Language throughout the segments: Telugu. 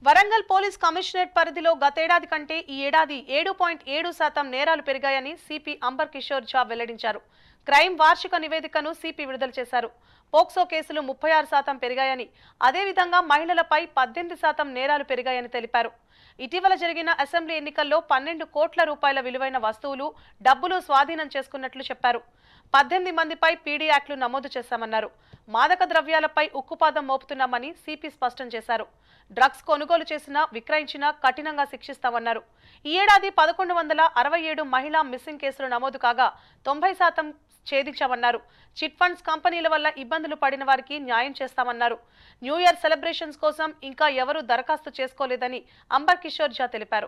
వరంగల్ పోలీస్ కమిషనరేట్ పరిధిలో గతేడాది కంటే ఈ ఏడాది ఏడు పాయింట్ ఏడు శాతం నేరాలు పెరిగాయని సిపి అంబర్ కిషోర్ ఝా వెల్లడించారు క్రైమ్ వార్షిక నివేదికను సిపి విడుదల చేశారు పోక్సో కేసులు ముప్పై ఆరు శాతం పెరిగాయని అదేవిధంగా మహిళలపై పద్దెనిమిది శాతం నేరాలు పెరిగాయని తెలిపారు ఇటీవల జరిగిన అసెంబ్లీ ఎన్నికల్లో పన్నెండు కోట్ల రూపాయల విలువైన వస్తువులు డబ్బులు స్వాధీనం చేసుకున్నట్లు చెప్పారు పద్దెనిమిది మందిపై పీడీ యాక్ట్లు నమోదు చేశామన్నారు మాదక ద్రవ్యాలపై ఉక్కుపాదం మోపుతున్నామని సిపి స్పష్టం చేశారు డ్రగ్స్ కొనుగోలు చేసినా విక్రయించినా కఠినంగా శిక్షిస్తామన్నారు ఈ ఏడాది పదకొండు వందల అరవై ఏడు మహిళా మిస్సింగ్ కేసులు నమోదు కాగా తొంభై శాతం ఛేదించామన్నారు చిట్ ఫండ్స్ కంపెనీల వల్ల ఇబ్బందులు పడిన వారికి న్యాయం చేస్తామన్నారు న్యూ ఇయర్ సెలబ్రేషన్స్ కోసం ఇంకా ఎవరూ దరఖాస్తు చేసుకోలేదని అంబర్ కిషోర్ ఝా తెలిపారు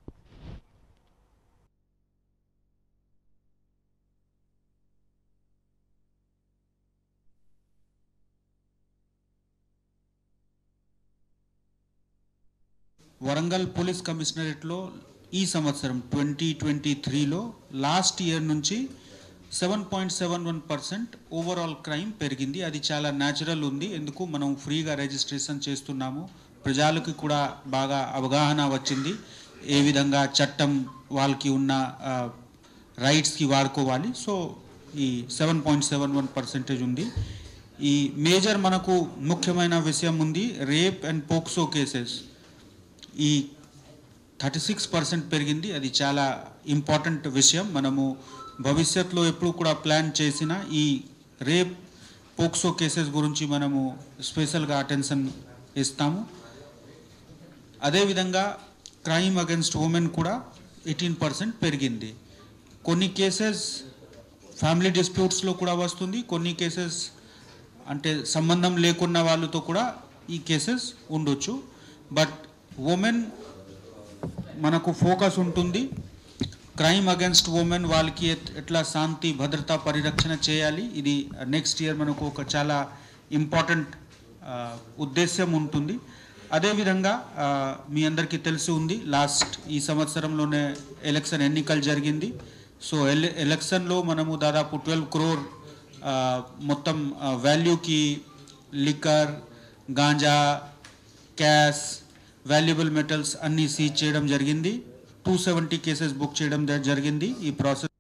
వరంగల్ పోలీస్ కమిషనరేట్లో ఈ సంవత్సరం ట్వంటీ ట్వంటీ త్రీలో లాస్ట్ ఇయర్ నుంచి seven point seven one percent overall crime పెరిగింది అది చాలా న్యాచురల్ ఉంది ఎందుకు మనం ఫ్రీగా రిజిస్ట్రేషన్ చేస్తున్నాము ప్రజలకు కూడా బాగా అవగాహన వచ్చింది ఏ విధంగా చట్టం వాళ్ళకి ఉన్న రైట్స్కి వాడుకోవాలి సో ఈ seven point seven one percentage ఉంది ఈ మేజర్ మనకు ముఖ్యమైన విషయం ఉంది రేప్ అండ్ పోక్సో కేసెస్ ఈ థర్టీ సిక్స్ పర్సెంట్ పెరిగింది అది చాలా ఇంపార్టెంట్ విషయం మనము భవిష్యత్తులో ఎప్పుడు కూడా ప్లాన్ చేసిన ఈ రేప్ పోక్సో కేసెస్ గురించి మనము స్పెషల్గా అటెన్షన్ ఇస్తాము అదేవిధంగా క్రైమ్ అగెన్స్ట్ ఉమెన్ కూడా ఎయిటీన్ పర్సెంట్ పెరిగింది కొన్ని కేసెస్ ఫ్యామిలీ డిస్ప్యూట్స్లో కూడా వస్తుంది కొన్ని కేసెస్ అంటే సంబంధం లేకున్న వాళ్ళతో కూడా ఈ కేసెస్ ఉండొచ్చు బట్ ఉమెన్ మనకు ఫోకస్ ఉంటుంది క్రైమ్ అగెన్స్ట్ ఉమెన్ వాళ్ళకి ఎట్- ఎట్లా శాంతి భద్రత పరిరక్షణ చేయాలి ఇది నెక్స్ట్ ఇయర్ మనకు ఒక చాలా ఇంపార్టెంట్ ఉద్దేశ్యం ఉంటుంది అదేవిధంగా ఆ, మీ అందరికీ తెలిసి ఉంది లాస్ట్ ఈ సంవత్సరంలోనే ఎలక్షన్ ఎన్నికలు జరిగింది సో ఎల్ ఎలక్షన్లో మనము దాదాపు ట్వెల్వ్ క్రోర్ మొత్తం వాల్యూకి liquor ganja cash valuable metals అన్నీ సీజ్ చేయడం జరిగింది టూ సెవెంటీ కేసెస్ బుక్ చేయడం జ- జరిగింది ఈ ప్రాసెస్